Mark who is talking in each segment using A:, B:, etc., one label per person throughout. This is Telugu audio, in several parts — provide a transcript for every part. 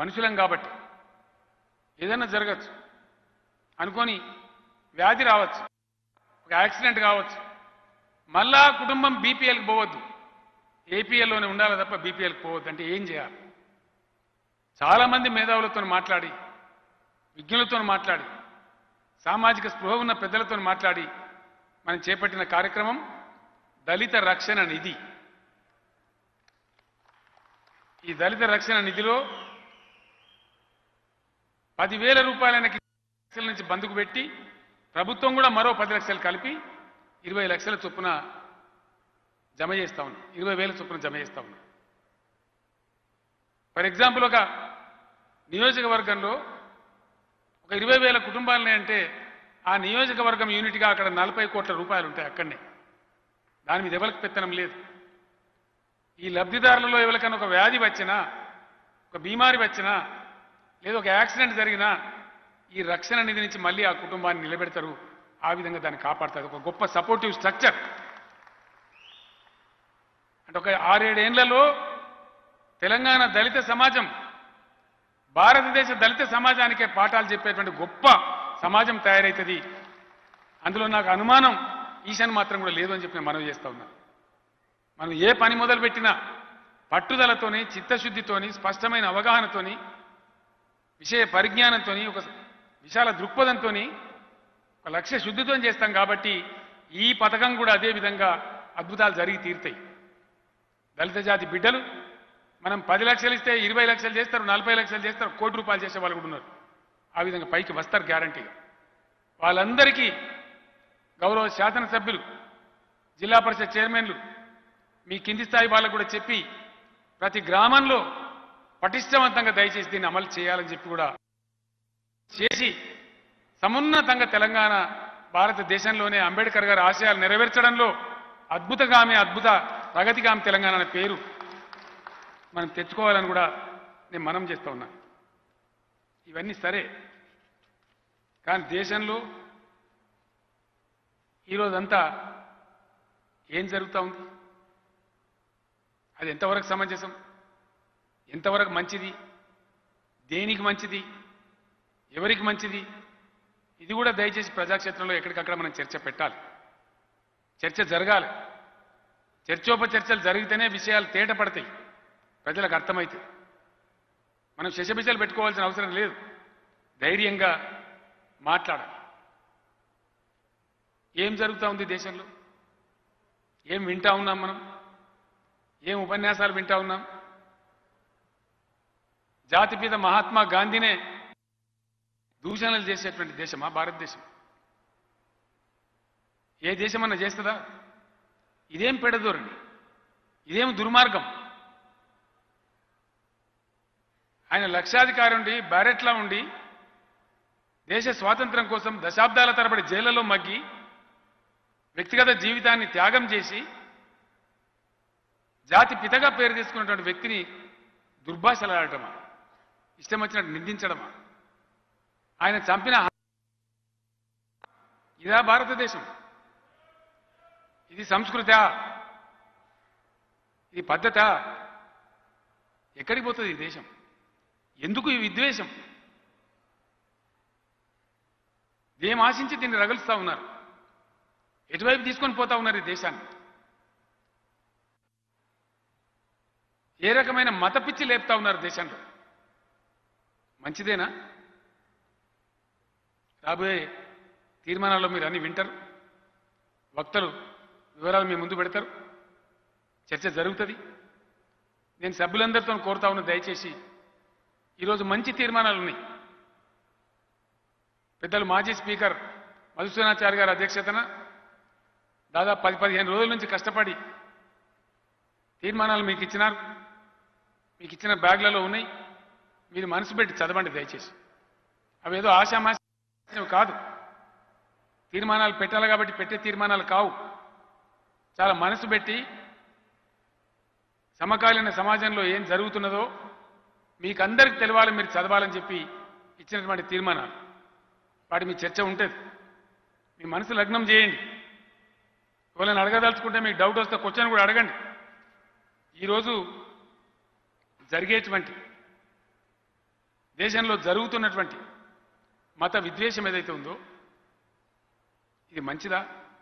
A: మనుషులం కాబట్టి ఏదైనా జరగచ్చు అనుకొని వ్యాధి రావచ్చు ఒక యాక్సిడెంట్ కావచ్చు మళ్ళా కుటుంబం బీపీఎల్కి పోవద్దు ఏపీఎల్లోనే ఉండాలి తప్ప బీపీఎల్కి పోవద్దు అంటే ఏం చేయాలి చాలామంది మేధావులతో మాట్లాడి విజ్ఞులతో మాట్లాడి సామాజిక స్పృహ ఉన్న పెద్దలతో మాట్లాడి మనం చేపట్టిన కార్యక్రమం దళిత రక్షణ నిధి ఈ దళిత రక్షణ నిధిలో పదివేల రూపాయలకి లక్షల నుంచి బందుకు పెట్టి ప్రభుత్వం కూడా మరో పది లక్షలు కలిపి ఇరవై లక్షల చొప్పున జమ చేస్తా ఉన్నాం ఇరవై వేల చొప్పున జమ చేస్తా ఉన్నాం ఫర్ ఎగ్జాంపుల్ ఒక నియోజకవర్గంలో ఒక ఇరవై వేల కుటుంబాలని అంటే ఆ నియోజకవర్గం యూనిట్గా అక్కడ నలభై కోట్ల రూపాయలు ఉంటాయి అక్కడనే దాని మీద ఎవరికి పెత్తనం లేదు ఈ లబ్ధిదారులలో ఎవరికైనా ఒక వ్యాధి వచ్చినా ఒక బీమారి వచ్చినా లేదా ఒక యాక్సిడెంట్ జరిగినా ఈ రక్షణ నిధి నుంచి మళ్ళీ ఆ కుటుంబాన్ని నిలబెడతారు ఆ విధంగా దాన్ని కాపాడతారు ఒక గొప్ప సపోర్టివ్ స్ట్రక్చర్ అంటే ఒక ఆరేడేళ్లలో తెలంగాణ దళిత సమాజం భారతదేశ దళిత సమాజానికే పాఠాలు చెప్పేటువంటి గొప్ప సమాజం తయారవుతుంది అందులో నాకు అనుమానం ఈశాన్ మాత్రం కూడా లేదు అని చెప్పి నేను మనవి చేస్తా ఉన్నాను మనం ఏ పని మొదలు పెట్టినా పట్టుదలతోని చిత్తశుద్ధితోని స్పష్టమైన అవగాహనతోని విషయ పరిజ్ఞానంతోని ఒక విశాల దృక్పథంతోని ఒక లక్ష్య శుద్ధితో చేస్తాం కాబట్టి ఈ పథకం కూడా అదే విధంగా అద్భుతాలు జరిగి తీరుతాయి దళిత జాతి బిడ్డలు మనం పది లక్షలు ఇస్తే ఇరవై లక్షలు చేస్తారు నలభై లక్షలు చేస్తారు కోటి రూపాయలు చేసే వాళ్ళు కూడా ఉన్నారు ఆ విధంగా పైకి వస్తారు గ్యారంటీగా వాళ్ళందరికీ గౌరవ శాసనసభ్యులు జిల్లా పరిషత్ చైర్మన్లు మీ కింది స్థాయి వాళ్ళకు కూడా చెప్పి ప్రతి గ్రామంలో పటిష్టవంతంగా దయచేసి దీన్ని అమలు చేయాలని చెప్పి కూడా చేసి సమున్నతంగా తెలంగాణ భారతదేశంలోనే అంబేద్కర్ గారి ఆశయాలు నెరవేర్చడంలో అద్భుతగామి అద్భుత ప్రగతిగామి తెలంగాణ అనే పేరు మనం తెచ్చుకోవాలని కూడా నేను మనం చేస్తా ఉన్నా ఇవన్నీ సరే కానీ దేశంలో ఈరోజంతా ఏం జరుగుతూ ఉంది అది ఎంతవరకు సమంజసం ఎంతవరకు మంచిది దేనికి మంచిది ఎవరికి మంచిది ఇది కూడా దయచేసి ప్రజాక్షేత్రంలో ఎక్కడికక్కడ మనం చర్చ పెట్టాలి చర్చ జరగాలి చర్చోపచర్చలు జరిగితేనే విషయాలు తేట పడతాయి ప్రజలకు అర్థమవుతాయి మనం శశబిషలు పెట్టుకోవాల్సిన అవసరం లేదు ధైర్యంగా మాట్లాడాలి ఏం జరుగుతూ ఉంది దేశంలో ఏం వింటా ఉన్నాం మనం ఏం ఉపన్యాసాలు వింటా ఉన్నాం జాతిపిత మహాత్మా గాంధీనే దూషణలు చేసేటువంటి దేశమా భారతదేశం ఏ దేశమన్నా చేస్తుందా ఇదేం పెడదోరండి ఇదేం దుర్మార్గం ఆయన లక్షాధికారి ఉండి బ్యారెట్లా ఉండి దేశ స్వాతంత్రం కోసం దశాబ్దాల తరబడి జైళ్లలో మగ్గి వ్యక్తిగత జీవితాన్ని త్యాగం చేసి జాతి పితగా పేరు తీసుకున్నటువంటి వ్యక్తిని దుర్భాషలాడటమా ఇష్టం వచ్చినట్టు నిందించడమా ఆయన చంపిన ఇదా భారతదేశం ఇది సంస్కృత ఇది పద్ధత ఎక్కడికి పోతుంది ఈ దేశం ఎందుకు ఈ విద్వేషం ఏం ఆశించి దీన్ని రగులుస్తా ఉన్నారు ఎటువైపు తీసుకొని పోతా ఉన్నారు ఈ దేశాన్ని ఏ రకమైన మత పిచ్చి లేపుతా ఉన్నారు దేశంలో మంచిదేనా రాబోయే తీర్మానాల్లో మీరు అన్ని వింటారు వక్తలు వివరాలు మీ ముందు పెడతారు చర్చ జరుగుతుంది నేను సభ్యులందరితో కోరుతా ఉన్న దయచేసి ఈరోజు మంచి తీర్మానాలు ఉన్నాయి పెద్దలు మాజీ స్పీకర్ మధుసూనాచారి గారి అధ్యక్షతన దాదాపు పది పదిహేను రోజుల నుంచి కష్టపడి తీర్మానాలు మీకు ఇచ్చినారు మీకు ఇచ్చిన బ్యాగ్లలో ఉన్నాయి మీరు మనసు పెట్టి చదవండి దయచేసి అవేదో ఆశామాష కాదు తీర్మానాలు పెట్టాలి కాబట్టి పెట్టే తీర్మానాలు కావు చాలా మనసు పెట్టి సమకాలీన సమాజంలో ఏం జరుగుతున్నదో మీకు అందరికి తెలవాలి మీరు చదవాలని చెప్పి ఇచ్చినటువంటి తీర్మానాలు వాటి మీ చర్చ ఉంటుంది మీ మనసు లగ్నం చేయండి ఎవరైనా అడగదలుచుకుంటే మీకు డౌట్ వస్తే క్వశ్చన్ కూడా అడగండి ఈరోజు జరిగేటువంటి దేశంలో జరుగుతున్నటువంటి మత విద్వేషం ఏదైతే ఉందో ఇది మంచిదా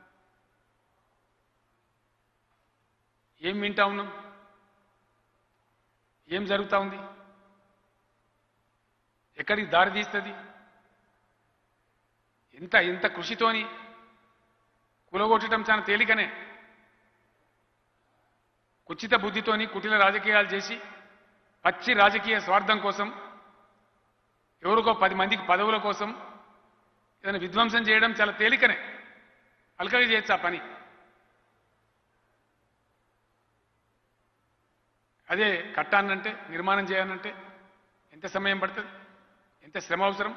A: ఏం వింటా ఉన్నాం ఏం జరుగుతా ఉంది ఎక్కడికి దారి తీస్తుంది ఎంత ఎంత కృషితోని కులగొట్టడం చాలా తేలికనే కుచిత బుద్ధితోని కుటిల రాజకీయాలు చేసి పచ్చి రాజకీయ స్వార్థం కోసం ఎవరికో పది మందికి పదవుల కోసం ఏదైనా విధ్వంసం చేయడం చాలా తేలికనే అలకగా చేయొచ్చు ఆ పని అదే కట్టానంటే నిర్మాణం చేయాలంటే ఎంత సమయం పడుతుంది ఎంత శ్రమ అవసరం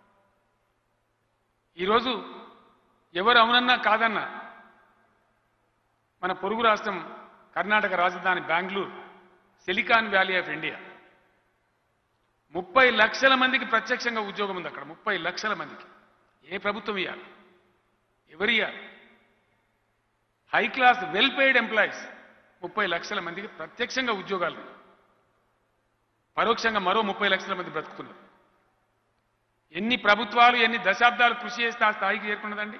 A: ఈరోజు ఎవరు అవునన్నా కాదన్నా మన పొరుగు రాష్ట్రం కర్ణాటక రాజధాని Bengaluru silicon valley of India ముప్పై లక్షల మందికి ప్రత్యక్షంగా ఉద్యోగం ఉంది అక్కడ ముప్పై లక్షల మందికి ఏ ప్రభుత్వం ఇవ్వాలి ఎవరు ఇవ్వాలి high class well paid employees ముప్పై లక్షల మందికి ప్రత్యక్షంగా ఉద్యోగాలు ఉన్నాయి. పరోక్షంగా మరో ముప్పై లక్షల మంది బ్రతుకుతున్నారు ఎన్ని ప్రభుత్వాలు ఎన్ని దశాబ్దాలు కృషి చేస్తే ఆ స్థాయికి చేరుకున్నదండి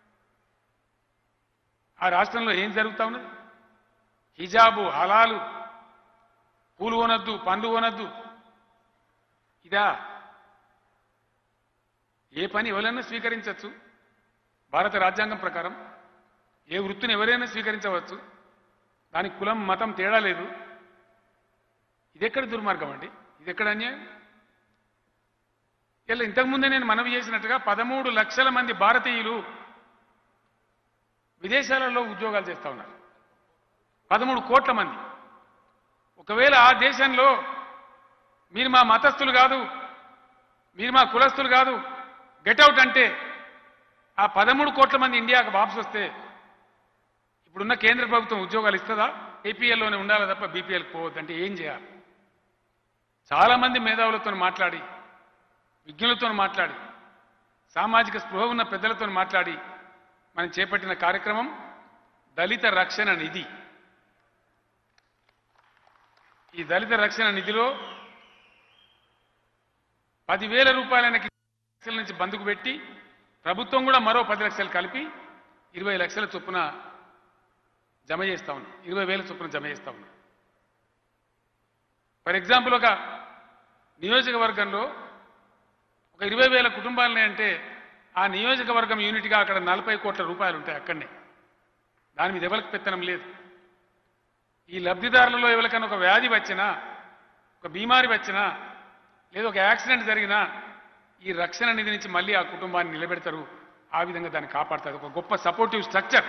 A: ఆ రాష్ట్రంలో ఏం జరుగుతా ఉన్నది హిజాబు హలాలు పూలు కొనొద్దు పండ్లు కొనొద్దు ఇదా ఏ పని ఎవరైనా స్వీకరించవచ్చు భారత రాజ్యాంగం ప్రకారం ఏ వృత్తిని ఎవరైనా స్వీకరించవచ్చు దానికి కులం మతం తేడా లేదు ఇది ఎక్కడ దుర్మార్గం అండి ఇది ఎక్కడ అన్యాయం ఇలా ఇంతకుముందే నేను మనవి చేసినట్టుగా పదమూడు లక్షల మంది భారతీయులు విదేశాలలో ఉద్యోగాలు చేస్తా ఉన్నారు పదమూడు కోట్ల మంది ఒకవేళ ఆ దేశంలో మీరు మా మతస్థులు కాదు మీరు మా కులస్తులు కాదు గెట్అవుట్ అంటే ఆ పదమూడు కోట్ల మంది ఇండియాకు వాపసు వస్తే ఇప్పుడున్న కేంద్ర ప్రభుత్వం ఉద్యోగాలు ఇస్తుందా ఏపీఎల్లోనే ఉండాలి తప్ప బీపీఎల్కి పోవద్దంటే ఏం చేయాలి చాలా మంది మేధావులతో మాట్లాడి విజ్ఞులతో మాట్లాడి సామాజిక స్పృహ ఉన్న పెద్దలతో మాట్లాడి మనం చేపట్టిన కార్యక్రమం దళిత రక్షణ నిధి ఈ దళిత రక్షణ నిధిలో పదివేల రూపాయలైన లక్షల నుంచి బందుకు పెట్టి ప్రభుత్వం కూడా మరో పది లక్షలు కలిపి ఇరవై లక్షల చొప్పున జమ చేస్తా ఉన్నాం ఇరవై వేల చొప్పున జమ చేస్తా ఉన్నాం ఫర్ ఎగ్జాంపుల్ ఒక నియోజకవర్గంలో ఒక ఇరవై వేల కుటుంబాలని అంటే ఆ నియోజకవర్గం యూనిట్గా అక్కడ నలభై కోట్ల రూపాయలు ఉంటాయి అక్కడనే దాని మీద ఎవరికి పెత్తనం లేదు ఈ లబ్ధిదారులలో ఎవరికైనా ఒక వ్యాధి వచ్చినా ఒక బీమారి వచ్చినా లేదా ఒక యాక్సిడెంట్ జరిగినా ఈ రక్షణ నిధి నుంచి మళ్ళీ ఆ కుటుంబాన్ని నిలబెడతారు ఆ విధంగా దాన్ని కాపాడతారు ఒక గొప్ప సపోర్టివ్ స్ట్రక్చర్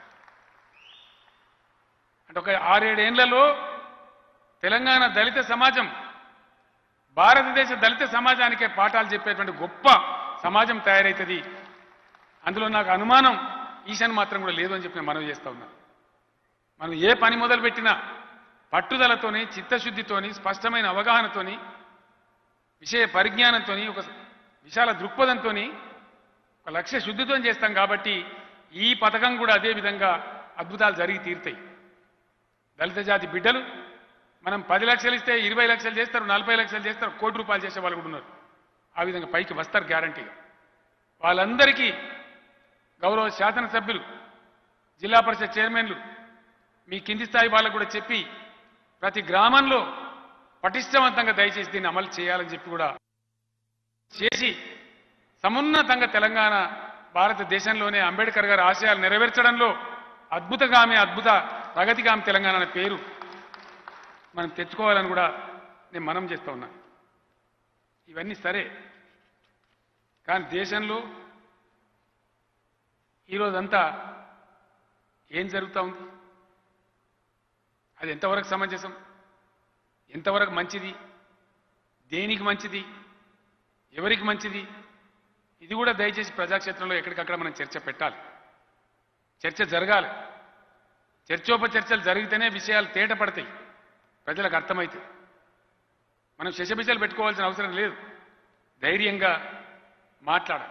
A: అంటే ఒక ఆరేడేళ్లలో తెలంగాణ దళిత సమాజం భారతదేశ దళిత సమాజానికే పాఠాలు చెప్పేటువంటి గొప్ప సమాజం తయారవుతుంది అందులో నాకు అనుమానం ఈశాన్ మాత్రం కూడా లేదు అని చెప్పి నేను మనవి చేస్తా ఉన్నాను మనం ఏ పని మొదలుపెట్టినా పట్టుదలతోని చిత్తశుద్ధితోని స్పష్టమైన అవగాహనతోని విషయ పరిజ్ఞానంతోని ఒక విశాల దృక్పథంతోని ఒక లక్ష్య శుద్ధితో చేస్తాం కాబట్టి ఈ పథకం కూడా అదే విధంగా అద్భుతాలు జరిగి తీరుతాయి దళిత జాతి బిడ్డలు మనం పది లక్షలు ఇస్తే ఇరవై లక్షలు చేస్తారు నలభై లక్షలు చేస్తారు కోటి రూపాయలు చేసే వాళ్ళు కూడా ఉన్నారు ఆ విధంగా పైకి వస్తారు గ్యారంటీగా వాళ్ళందరికీ గౌరవ శాసనసభ్యులు జిల్లా పరిషత్ చైర్మన్లు మీ కింది స్థాయి వాళ్ళకు కూడా చెప్పి ప్రతి గ్రామంలో పటిష్టవంతంగా దయచేసి దీన్ని అమలు చేయాలని చెప్పి కూడా చేసి సమున్నతంగా తెలంగాణ భారతదేశంలోనే అంబేద్కర్ గారి ఆశయాలు నెరవేర్చడంలో అద్భుతగామి అద్భుత ప్రగతిగామి తెలంగాణ అనే పేరు మనం తెచ్చుకోవాలని కూడా నేను మనం చేస్తా ఉన్నా ఇవన్నీ సరే కానీ దేశంలో ఈరోజంతా ఏం జరుగుతూ ఉంది అది ఎంతవరకు సమంజసం ఎంతవరకు మంచిది దేనికి మంచిది ఎవరికి మంచిది ఇది కూడా దయచేసి ప్రజాక్షేత్రంలో ఎక్కడికక్కడ మనం చర్చ పెట్టాలి చర్చ జరగాలి చర్చోపచర్చలు జరిగితేనే విషయాలు తేట పడతాయి ప్రజలకు అర్థమవుతాయి మనం శశబిషలు పెట్టుకోవాల్సిన అవసరం లేదు ధైర్యంగా మాట్లాడాలి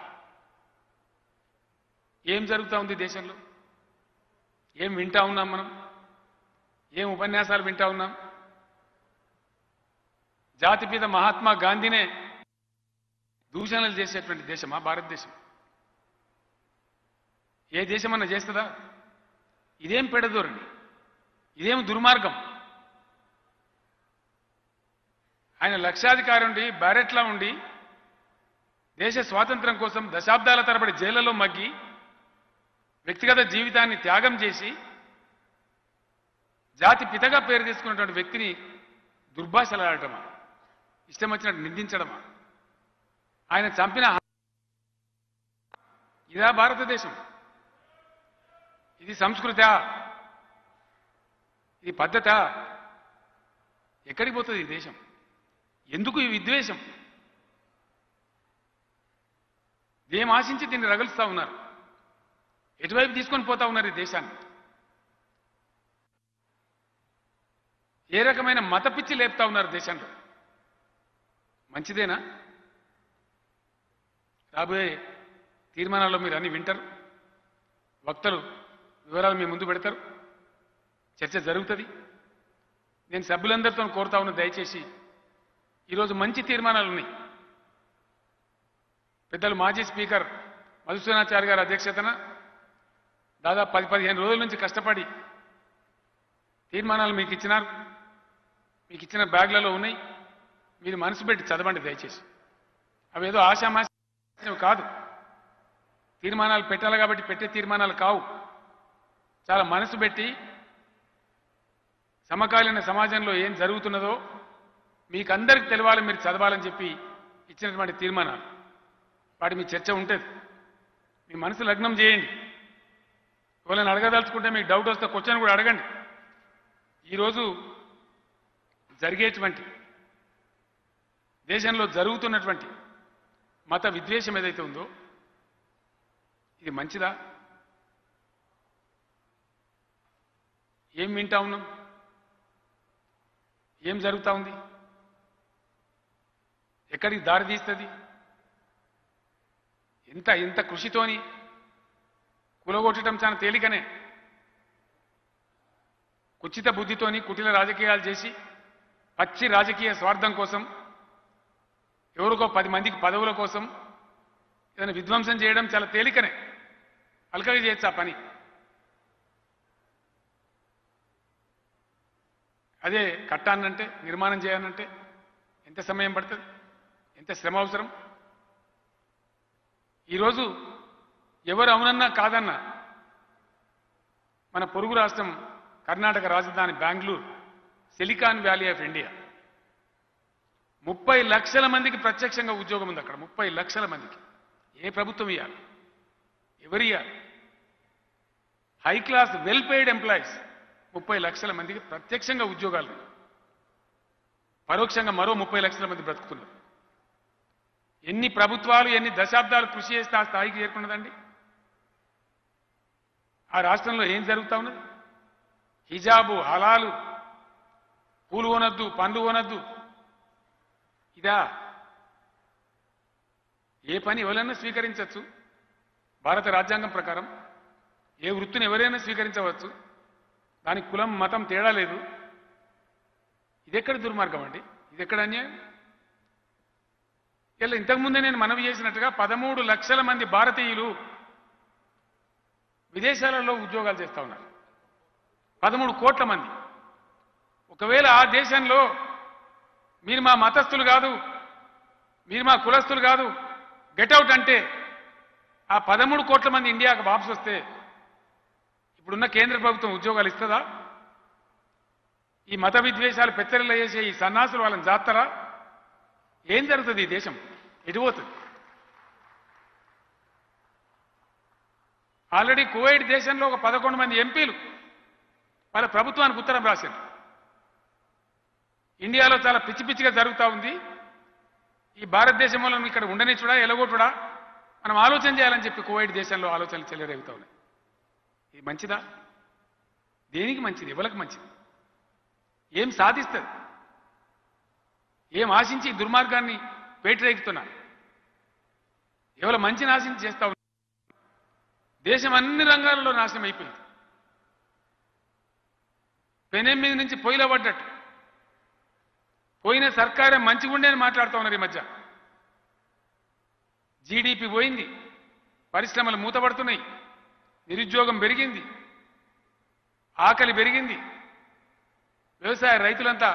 A: ఏం జరుగుతూ ఉంది దేశంలో ఏం వింటా ఉన్నాం మనం ఏం ఉపన్యాసాలు వింటా ఉన్నాం జాతిపిత మహాత్మా గాంధీనే దూషణలు చేసేటువంటి దేశమా భారతదేశం ఏ దేశమన్నా చేస్తుందా ఇదేం పెడదోరండి ఇదేం దుర్మార్గం ఆయన లక్షాధికారి ఉండి బ్యారెట్లా ఉండి దేశ స్వాతంత్రం కోసం దశాబ్దాల తరబడి జైళ్లలో మగ్గి వ్యక్తిగత జీవితాన్ని త్యాగం చేసి జాతి పితగా పేరు తీసుకున్నటువంటి వ్యక్తిని దుర్భాషలాడటమా ఇష్టం వచ్చినట్టు నిందించడమా ఆయన చంపిన ఇదా భారతదేశం ఇది సంస్కృత ఇది పద్ధత ఎక్కడికి పోతుంది ఈ దేశం ఎందుకు ఈ విద్వేషం ఏం ఆశించి దీన్ని రగులుస్తా ఉన్నారు ఎటువైపు తీసుకొని పోతా ఉన్నారు ఈ దేశాన్ని ఏ రకమైన మత పిచ్చి లేపుతా ఉన్నారు దేశంలో మంచిదేనా రాబోయే తీర్మానాల్లో మీరు అన్ని వింటారు వక్తలు వివరాలు మీ ముందు పెడతారు చర్చ జరుగుతుంది నేను సభ్యులందరితో కోరుతా ఉన్న దయచేసి ఈరోజు మంచి తీర్మానాలు ఉన్నాయి పెద్దలు మాజీ స్పీకర్ మధుసూనాచారి గారి అధ్యక్షతన దాదాపు పది పదిహేను రోజుల నుంచి కష్టపడి తీర్మానాలు మీకు ఇచ్చినారు మీకు ఇచ్చిన బ్యాగ్లలో ఉన్నాయి మీరు మనసు పెట్టి చదవండి దయచేసి అవేదో ఆశామాష కాదు తీర్మానాలు పెట్టాలి కాబట్టి పెట్టే తీర్మానాలు కావు చాలా మనసు పెట్టి సమకాలీన సమాజంలో ఏం జరుగుతున్నదో మీకు అందరికి తెలవాలి మీరు చదవాలని చెప్పి ఇచ్చినటువంటి తీర్మానాలు వాటి మీ చర్చ ఉంటుంది మీ మనసు లగ్నం చేయండి ఎవరైనా అడగదలుచుకుంటే మీకు డౌట్ వస్తే క్వశ్చన్ కూడా అడగండి ఈరోజు జరిగేటువంటి దేశంలో జరుగుతున్నటువంటి మత విద్వేషం ఏదైతే ఉందో ఇది మంచిదా ఏం వింటా ఉన్నాం ఏం జరుగుతా ఉంది ఎక్కడికి దారి తీస్తుంది ఇంత ఇంత కృషితోని కులగొట్టడం చాలా తేలికనే కుచిత బుద్ధితోని కుటిల రాజకీయాలు చేసి పచ్చి రాజకీయ స్వార్థం కోసం ఎవరికో పది మందికి పదవుల కోసం ఏదైనా విధ్వంసం చేయడం చాలా తేలికనే అలకగా చేయొచ్చు ఆ పని అదే కట్టానంటే నిర్మాణం చేయాలంటే ఎంత సమయం పడుతుంది ఎంత శ్రమ అవసరం ఈరోజు ఎవరు అవునన్నా కాదన్నా మన పొరుగు రాష్ట్రం కర్ణాటక రాజధాని Bengaluru silicon valley of India ముప్పై లక్షల మందికి ప్రత్యక్షంగా ఉద్యోగం ఉంది అక్కడ ముప్పై లక్షల మందికి ఏ ప్రభుత్వం ఇవ్వాలి ఎవరు ఇవ్వాలి high class well paid employees ముప్పై లక్షల మందికి ప్రత్యక్షంగా ఉద్యోగాలు ఉన్నాయి. పరోక్షంగా మరో ముప్పై లక్షల మంది బ్రతుకుతున్నారు ఎన్ని ప్రభుత్వాలు ఎన్ని దశాబ్దాలు కృషి చేస్తే ఆ స్థాయికి చేరుకున్నదండి ఆ రాష్ట్రంలో ఏం జరుగుతా ఉన్నది హిజాబు హలాలు పూలు కొనొద్దు పండ్లు కొనొద్దు ఇదా ఏ పని ఎవరైనా స్వీకరించవచ్చు భారత రాజ్యాంగం ప్రకారం ఏ వృత్తిని ఎవరైనా స్వీకరించవచ్చు దానికి కులం మతం తేడా లేదు ఇదెక్కడ దుర్మార్గం అండి ఇదెక్కడ అన్యాయం ఇలా ఇంతకుముందే నేను మనవి చేసినట్టుగా పదమూడు లక్షల మంది భారతీయులు విదేశాలలో ఉద్యోగాలు చేస్తా ఉన్నారు పదమూడు కోట్ల మంది ఒకవేళ ఆ దేశంలో మీరు మా మతస్థులు కాదు మీరు మా కులస్తులు కాదు గెట్అవుట్ అంటే ఆ పదమూడు కోట్ల మంది ఇండియాకు వాపసు వస్తే ఇప్పుడున్న కేంద్ర ప్రభుత్వం ఉద్యోగాలు ఇస్తుందా ఈ మత విద్వేషాలు పెత్తరిలో చేసే ఈ సన్నాసులు వాళ్ళని జాతరా ఏం జరుగుతుంది ఈ దేశం ఎటుపోతుంది ఆల్రెడీ కువైట్ దేశంలో ఒక పదకొండు మంది ఎంపీలు వాళ్ళ ప్రభుత్వానికి ఉత్తరం రాశారు ఇండియాలో చాలా పిచ్చి పిచ్చిగా జరుగుతూ ఉంది ఈ భారతదేశంలో ఇక్కడ ఉండనిచ్చుడా ఎలగొట్టుడా మనం ఆలోచన చేయాలని చెప్పి కువైట్ దేశంలో ఆలోచనలు చెల్లరేగుతా ఉన్నాయి ఇది మంచిదా దేనికి మంచిది ఎవరికి మంచిది ఏం సాధిస్తుంది ఏం ఆశించి ఈ దుర్మార్గాన్ని పేటరేగుతున్నారు ఎవరు మంచిని ఆశించి చేస్తా ఉన్నారు దేశం అన్ని రంగాలలో నాశనం అయిపోయింది పెనం మీద నుంచి పొయ్యిలో పడ్డట్టు పోయిన సర్కారే మంచిగుండే అని మాట్లాడుతూ ఉన్నారు ఈ మధ్య జీడిపి పోయింది పరిశ్రమలు మూతపడుతున్నాయి నిరుద్యోగం పెరిగింది ఆకలి పెరిగింది వ్యవసాయ రైతులంతా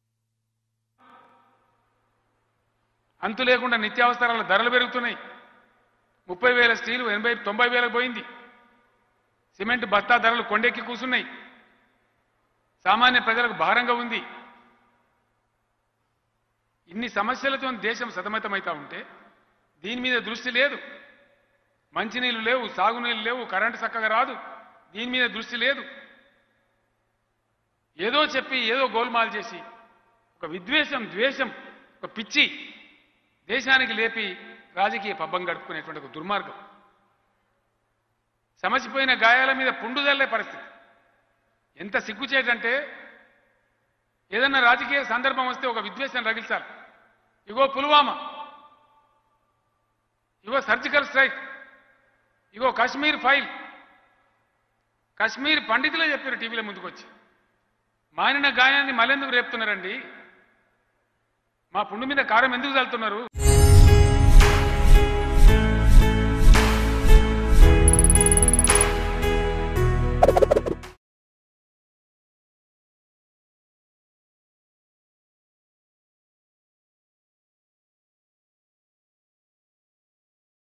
A: అంతు లేకుండా నిత్యావసరాల ధరలు పెరుగుతున్నాయి ముప్పై వేల స్టీలు ఎనభై తొంభై వేలకు పోయింది సిమెంట్ బస్తా ధరలు కొండెక్కి కూసున్నాయి సామాన్య ప్రజలకు భారంగా ఉంది ఇన్ని సమస్యలతో దేశం సతమతమవుతా ఉంటే దీని మీద దృష్టి లేదు మంచినీళ్ళు లేవు సాగునీళ్ళు లేవు కరెంటు చక్కగా రాదు దీని మీద దృష్టి లేదు ఏదో చెప్పి ఏదో గోల్మాల్ చేసి ఒక విద్వేషం ద్వేషం ఒక పిచ్చి దేశానికి లేపి రాజకీయ పబ్బం గడుపుకునేటువంటి ఒక దుర్మార్గం సమసిపోయిన గాయాల మీద పుండు జల్లే పరిస్థితి ఎంత సిగ్గుచేటంటే ఏదన్నా రాజకీయ సందర్భం వస్తే ఒక విద్వేషం రగిల్చాలి ఇగో పుల్వామా ఇగో సర్జికల్ స్ట్రైక్ ఇగో కాశ్మీర్ ఫైల్ కాశ్మీర్ పండితులే చెప్పారు టీవీలో ముందుకొచ్చి మానిన గాయాన్ని మళ్ళెందుకు రేపుతున్నారండి మా పుండు మీద కారం ఎందుకు చల్లుతున్నారు